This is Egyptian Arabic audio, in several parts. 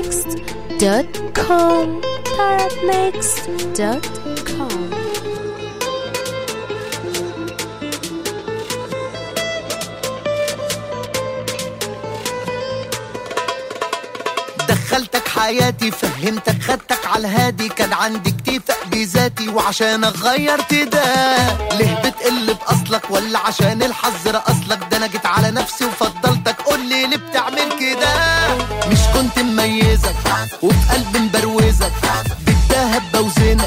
tarabmixed.com tarabmixed.com دخلتك حياتي فهمتك خدتك على الهادي كان عندي اكتفاء بذاتي وعشان غيرت ده ليه بتقل باصلك ولا عشان الحظ رقصلك ده انا جيت على نفسي وفضلتك قول لي ليه بتعمل كده مش كنت مميزك وفي قلبي مبروزك بالدهب بوزنك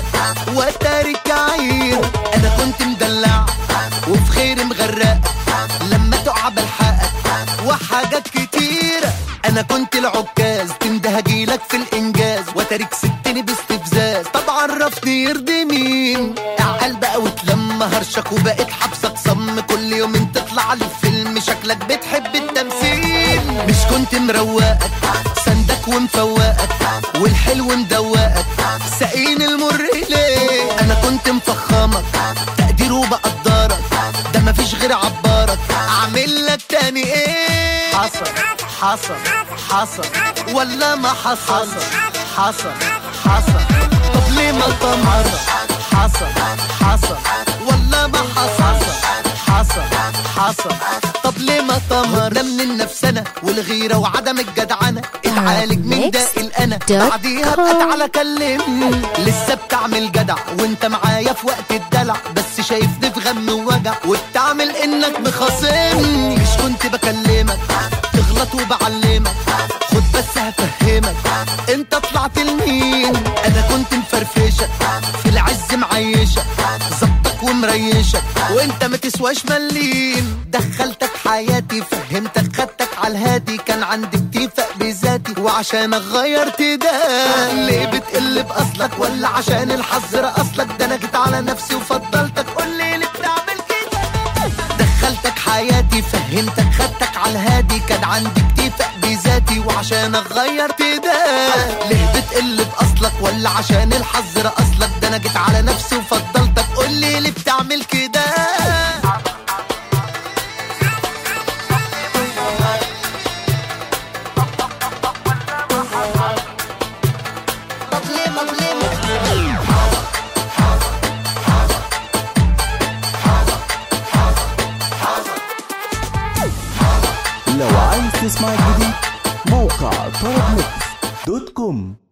وتارك عير انا كنت مدلع وفي خير مغرقك لما تقع بلحقك وحاجات كتيرة انا كنت العكاز تنده هجيلك في الانجاز وتاريك ستني باستفزاز طب عرفني يرضي مين اعقل بقى وتلم هرشك وبقيت حبسك صم كل يوم تطلع لي في فيلم شكلك بتحب التمثيل مش كنت مروقك سندك ومفوقك والحلو مدوقك ساقين المر ليه انا كنت مفخمك تقدير وبقدرك ده مفيش غير عبارك اعمل لك تاني ايه حصل حصل حصل ولا ما حصل حصل حصل طب ليه ما طمر حصل حصل ولا ما حصل حصل حصل طب ليه ما طمر ده من النفسنة والغيرة وعدم الجدعنة اتعالج من ده الأنا بعديها ابقى تعالى كلمني لسه بتعمل جدع وانت معايا في وقت الدلع بس شايفني في غم ووجع وبتعمل انك مخاصمني مش كنت بكلمك تغلط وبعلمك خد بس هفهمك انت طلعت لمين انا كنت مفرفشك في العز معيشك ظبطك ومريشك وانت ما تسواش مليم دخلتك حياتي فهمتك خدتك على الهادي كان عندي اكتفاء بذاتي وعشان غيرت ده ليه بتقل باصلك ولا عشان الحظ رقصلك ده انا جيت على نفسي وفضلتك قول لي ليه بتعمل كده دخلتك حياتي فهمتك خدتك على الهادي كان عندي اكتفاء بذاتي وعشان غيرت ده ليه بتقل باصلك ولا عشان الحظ رقصلك ده انا جيت على نفسي وفضلتك قول لي ليه بتعمل كده طب ليه طب ليه لو عايز تسمع جديد موقع طرب ميكس دوت كوم